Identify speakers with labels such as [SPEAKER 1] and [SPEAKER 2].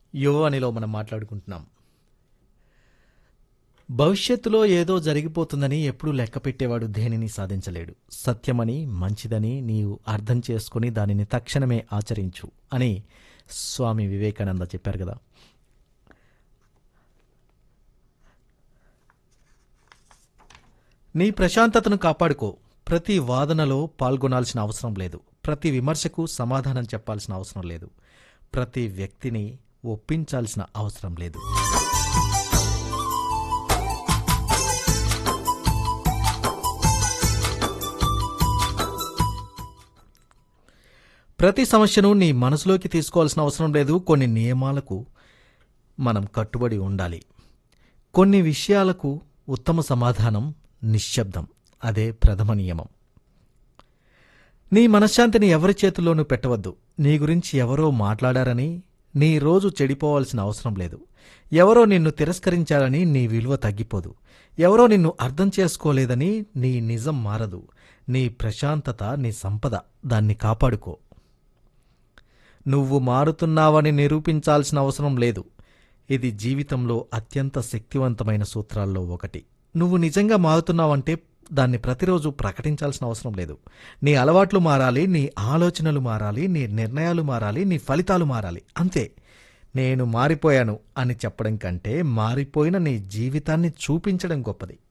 [SPEAKER 1] యువవాణిలో మనం మాట్లాడుకుంటున్నాం భవిష్యత్తులో ఏదో జరిగిపోతుందని ఎప్పుడూ లెక్క పెట్టేవాడు దేనిని సాధించలేడు సత్యమని మంచిదని నీవు అర్థం చేసుకుని దానిని తక్షణమే ఆచరించు అని స్వామి వివేకానంద చెప్పారు కదా నీ ప్రశాంతతను కాపాడుకో ప్రతి వాదనలో పాల్గొనాల్సిన అవసరం లేదు ప్రతి విమర్శకు సమాధానం చెప్పాల్సిన అవసరం లేదు ప్రతి వ్యక్తిని ఒప్పించాల్సిన అవసరం లేదు ప్రతి సమస్యను నీ మనసులోకి తీసుకోవాల్సిన అవసరం లేదు కొన్ని నియమాలకు మనం కట్టుబడి ఉండాలి కొన్ని విషయాలకు ఉత్తమ సమాధానం నిశ్శబ్దం అదే ప్రథమ నియమం నీ మనశ్శాంతిని ఎవరి చేతుల్లోనూ పెట్టవద్దు నీ గురించి ఎవరో మాట్లాడారని నీ రోజు చెడిపోవాల్సిన అవసరం లేదు ఎవరో నిన్ను తిరస్కరించారని నీ విలువ తగ్గిపోదు ఎవరో నిన్ను అర్థం చేసుకోలేదని నీ నిజం మారదు నీ ప్రశాంతత నీ సంపద దాన్ని కాపాడుకో నువ్వు మారుతున్నావని నిరూపించాల్సిన అవసరం లేదు ఇది జీవితంలో అత్యంత శక్తివంతమైన సూత్రాల్లో ఒకటి నువ్వు నిజంగా మారుతున్నావంటే దాన్ని ప్రతిరోజు ప్రకటించాల్సిన అవసరం లేదు నీ అలవాట్లు మారాలి నీ ఆలోచనలు మారాలి నీ నిర్ణయాలు మారాలి నీ ఫలితాలు మారాలి అంతే నేను మారిపోయాను అని చెప్పడం కంటే మారిపోయిన నీ జీవితాన్ని చూపించడం గొప్పది